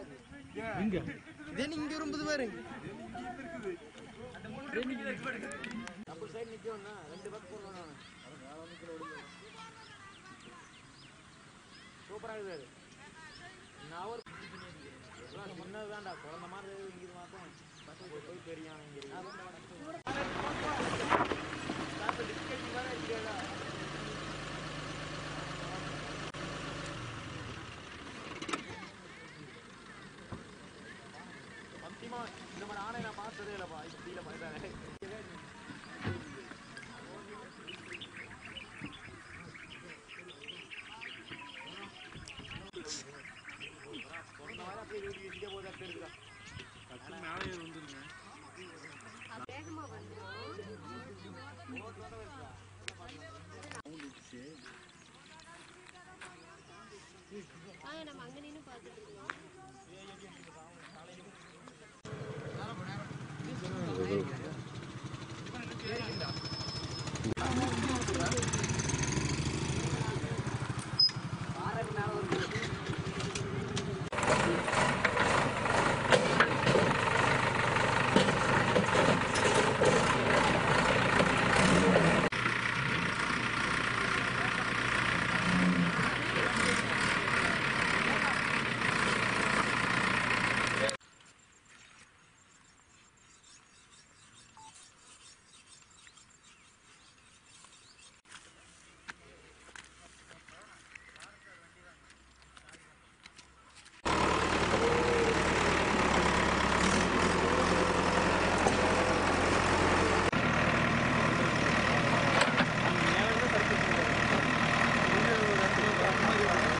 இதே இங்க இரும்புது பாரு டபுள் சைடு நிக்கணும்னா ரெண்டு பக்கம் போடணும் சூப்பரா இருக்குது நான் ஒரு சின்னதுதான்டா குழந்த மாதிரி இருக்குது இங்க மாத்தம் பத்து போய் போய் பெரியான் இங்க சத்தியமா இந்த மாதிரி ஆணை நான் பார்த்ததே இல்லப்பா இப்படியில பண்ணிட்டாங்க பொண்ணு வர அப்படியே வீடு வீட்டுக்கே போது அப்படி இருக்குதா வேகமா வந்துடும் வாங்க நம்ம அங்க நின்று பார்த்துட்டு இருக்கோம் ஆறரை மணி நேரம் வந்து